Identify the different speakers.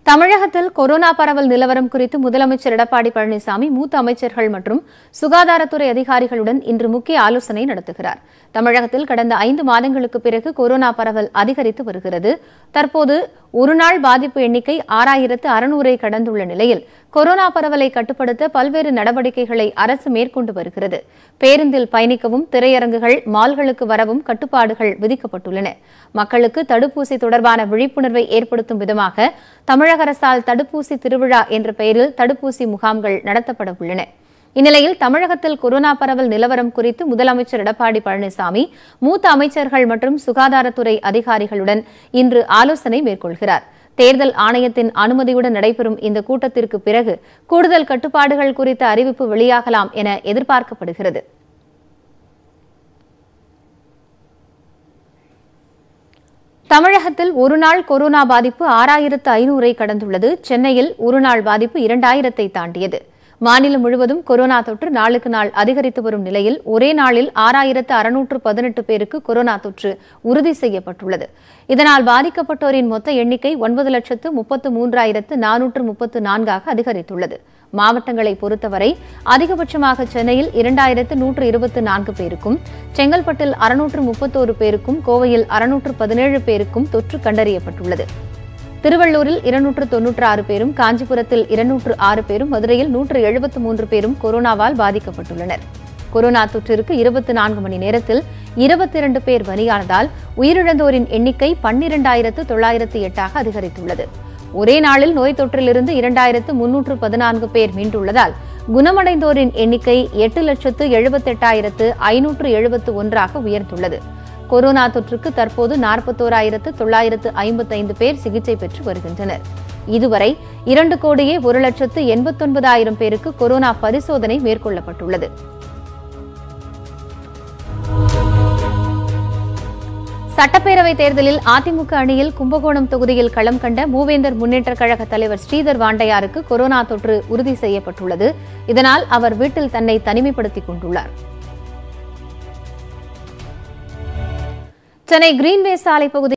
Speaker 1: தமிழகத்தில் கொரோனா பரவல் நிலவரம் குறித்து முதலமைச்சர் எடப்பாடி பழனிசாமி மூத்த அமைச்சர்கள் மற்றும் சுகாதாரத்துறை அதிகாரிகளுடன் இன்று முக்கிய ஆலோசனை நடத்துகிறார் தமிழகத்தில் கடந்த ஐந்து மாதங்களுக்கு பிறகு கொரோனா பரவல் அதிகரித்து வருகிறது தற்போது ஒருநாள் பாதிப்பு எண்ணிக்கை ஆறாயிரத்து அறுநூறை கடந்துள்ள நிலையில் கொரோனா பரவலை கட்டுப்படுத்த பல்வேறு நடவடிக்கைகளை அரசு மேற்கொண்டு வருகிறது பேருந்தில் பயணிக்கவும் திரையரங்குகள் மால்களுக்கு வரவும் கட்டுப்பாடுகள் விதிக்கப்பட்டுள்ளன மக்களுக்கு தடுப்பூசி தொடர்பான விழிப்புணர்வை ஏற்படுத்தும் விதமாக தமிழக அரசால் தடுப்பூசி திருவிழா என்ற பெயரில் தடுப்பூசி முகாம்கள் நடத்தப்பட உள்ளன இந்நிலையில் தமிழகத்தில் கொரோனா பரவல் நிலவரம் குறித்து முதலமைச்சர் எடப்பாடி பழனிசாமி மூத்த அமைச்சர்கள் மற்றும் சுகாதாரத்துறை அதிகாரிகளுடன் இன்று ஆலோசனை மேற்கொள்கிறார் தேர்தல் ஆணையத்தின் அனுமதியுடன் நடைபெறும் இந்த கூட்டத்திற்கு பிறகு கூடுதல் கட்டுப்பாடுகள் குறித்த அறிவிப்பு வெளியாகலாம் என எதிர்பார்க்கப்படுகிறது தமிழகத்தில் ஒருநாள் கொரோனா பாதிப்பு ஆறாயிரத்து ஐநூறை கடந்துள்ளது சென்னையில் ஒருநாள் பாதிப்பு இரண்டாயிரத்தை தாண்டியது மாநிலம் முழுவதும் கொரோனா தொற்று நாளுக்கு நாள் அதிகரித்து வரும் நிலையில் ஒரே நாளில் ஆறாயிரத்து அறுநூற்று பதினெட்டு பேருக்கு கொரோனா தொற்று உறுதி செய்யப்பட்டுள்ளது இதனால் பாதிக்கப்பட்டோரின் மொத்த எண்ணிக்கை ஒன்பது லட்சத்து முப்பத்து மூன்றாயிரத்து நானூற்று முப்பத்து நான்காக அதிகரித்துள்ளது மாவட்டங்களை பொறுத்தவரை அதிகபட்சமாக சென்னையில் இரண்டாயிரத்து நூற்று இருபத்து நான்கு பேருக்கும் செங்கல்பட்டில் அறுநூற்று முப்பத்தோரு பேருக்கும் கோவையில் அறுநூற்று பதினேழு பேருக்கும் தொற்று கண்டறியப்பட்டுள்ளது திருவள்ளூரில் இருநூற்று தொன்னூற்று ஆறு பேரும் காஞ்சிபுரத்தில் இருநூற்று ஆறு பேரும் மதுரையில் நூற்று எழுபத்து மூன்று பேரும் கொரோனாவால் பாதிக்கப்பட்டுள்ளனர் கொரோனா தொற்றிற்கு இருபத்தி நான்கு மணி நேரத்தில் இருபத்தி இரண்டு பேர் பலியானதால் உயிரிழந்தோரின் எண்ணிக்கை பன்னிரண்டாயிரத்து தொள்ளாயிரத்து எட்டாக அதிகரித்துள்ளது ஒரே நாளில் நோய் தொற்றிலிருந்து இரண்டாயிரத்து முன்னூற்று பதினான்கு பேர் மீண்டுள்ளதால் குணமடைந்தோரின் எண்ணிக்கை எட்டு லட்சத்து எழுபத்தெட்டாயிரத்து ஐநூற்று எழுபத்து ஒன்றாக உயர்ந்துள்ளது கொரோனா தொற்றுக்கு தற்போது நாற்பத்தோராயிரத்து தொள்ளாயிரத்து ஐம்பத்தைந்து பேர் சிகிச்சை பெற்று வருகின்றனர் இதுவரை இரண்டு கோடியே ஒரு லட்சத்து எண்பத்தொன்பதாயிரம் பேருக்கு கொரோனா பரிசோதனை மேற்கொள்ளப்பட்டுள்ளது சட்டப்பேரவைத் தேர்தலில் அதிமுக அணியில் கும்பகோணம் தொகுதியில் களம் கண்ட மூவேந்தர் முன்னேற்றக் கழக தலைவர் ஸ்ரீதர் வாண்டையாருக்கு கொரோனா தொற்று உறுதி செய்யப்பட்டுள்ளது இதனால் அவர் வீட்டில் தன்னை தனிமைப்படுத்திக் கொண்டுள்ளார் சென்னை கிரீன்வே சாலை பகுதி